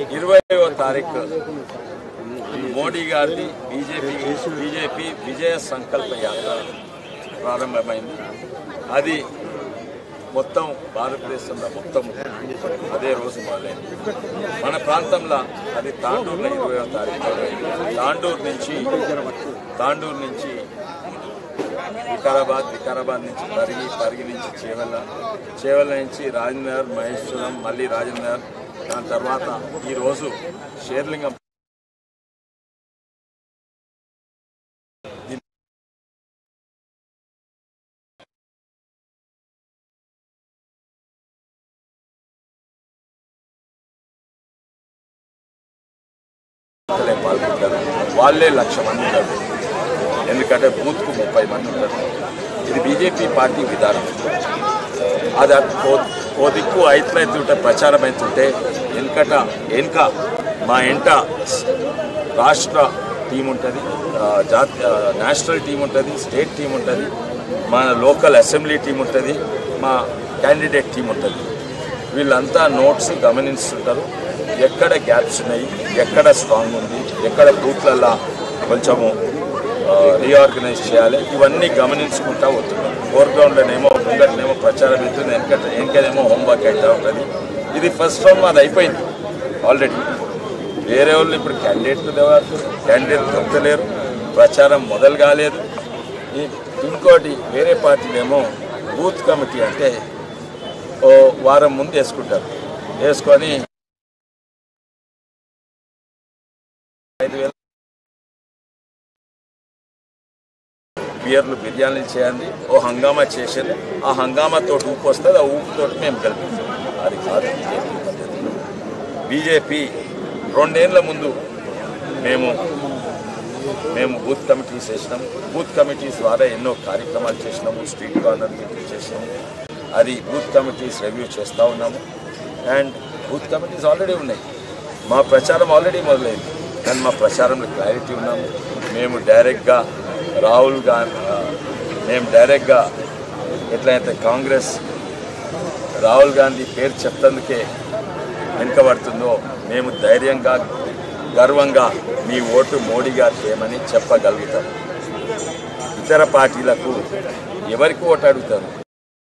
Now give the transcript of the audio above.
ఇరవైవ తారీఖు మోడీ గారిది బీజేపీ బీజేపీ విజయ సంకల్ప యాత్ర ప్రారంభమైంది అది మొత్తం భారతదేశంలో మొత్తం అదే రోజు మొదలైంది మన ప్రాంతంలో అది తాండూరులో ఇరవయో తారీఖు మొదలైంది. తాండూరు నుంచి తాండూరు నుంచి వికారాబాద్ వికారాబాద్ నుంచి పరిగి పరిగి నుంచి చేవెళ్ళ చేవెళ్ళ నుంచి రాజనగర్ మహేశ్వరం మళ్ళీ రాజనగర్ దాని తర్వాత ఈరోజు షేర్లింగం వాళ్ళే పాల్గొంటారు వాళ్ళే లక్ష మంది ఉంటారు ఎందుకంటే బూత్కు ముప్పై మంది ఉంటారు ఇది బీజేపీ పార్టీ విధానం అది ఓ- ఓ దిక్కు అయితుంటే ప్రచారం అవుతుంటే వెనుకట వెనుక మా ఎంట రాష్ట్ర టీం ఉంటుంది జాతీయ నేషనల్ టీం ఉంటుంది స్టేట్ టీం ఉంటుంది మన లోకల్ అసెంబ్లీ టీం ఉంటుంది మా క్యాండిడేట్ టీం ఉంటుంది వీళ్ళంతా నోట్స్ గమనిస్తుంటారు ఎక్కడ గ్యాప్స్ ఉన్నాయి ఎక్కడ స్ట్రాంగ్ ఉంది ఎక్కడ బూత్లల్లో కొంచెము రీఆర్గనైజ్ చేయాలి ఇవన్నీ గమనించుకుంటా పోతున్నారు ఫోర్గ్రౌండ్లోనేమో ముంగట్నేమో ప్రచారం అవుతుంది వెనకట వెనకనేమో హోంవర్క్ అవుతూ ఉంటుంది ఇది ఫస్ట్ రౌండ్ మాది అయిపోయింది ఆల్రెడీ వేరే వాళ్ళు ఇప్పుడు క్యాండిడేట్లు దేవారు క్యాండిడేట్ దొరకలేరు ప్రచారం మొదలు కాలేదు ఈ- ఇంకోటి వేరే పార్టీలేమో బూత్ కమిటీ అంటే ఓ వారం ముందు వేసుకుంటారు వేసుకొని ఐదు వేలు బియర్లు బిర్యానీలు చేయండి ఓ హంగామా చేసేది ఆ హంగామాతో ఊపు వస్తుంది ఆ ఊపుతో మేము గెలిపిస్తాం అది కాదు బీజేపీ పద్ధతి బీజేపీ రెండేళ్ల ముందు మేము మేము బూత్ కమిటీస్ చేసినాం బూత్ కమిటీస్ ద్వారా ఎన్నో కార్యక్రమాలు చేసినాము స్ట్రీట్ కార్నర్ మీటింగ్ చేసినాము అది బూత్ కమిటీస్ రివ్యూ చేస్తూ ఉన్నాము అండ్ బూత్ కమిటీస్ ఆల్రెడీ ఉన్నాయి మా ప్రచారం ఆల్రెడీ మొదలైంది కానీ మా ప్రచారంలో క్లారిటీ ఉన్నాము మేము డైరెక్ట్గా రాహుల్ గాంధీ మేము డైరెక్ట్గా ఎట్లయితే కాంగ్రెస్ రాహుల్ గాంధీ పేరు చెప్తందుకే వెనుకబడుతుందో మేము ధైర్యంగా గర్వంగా మీ ఓటు మోడీ గారికి ఏమని చెప్పగలుగుతాం ఇతర పార్టీలకు ఎవరికి ఓటు అడుగుతారు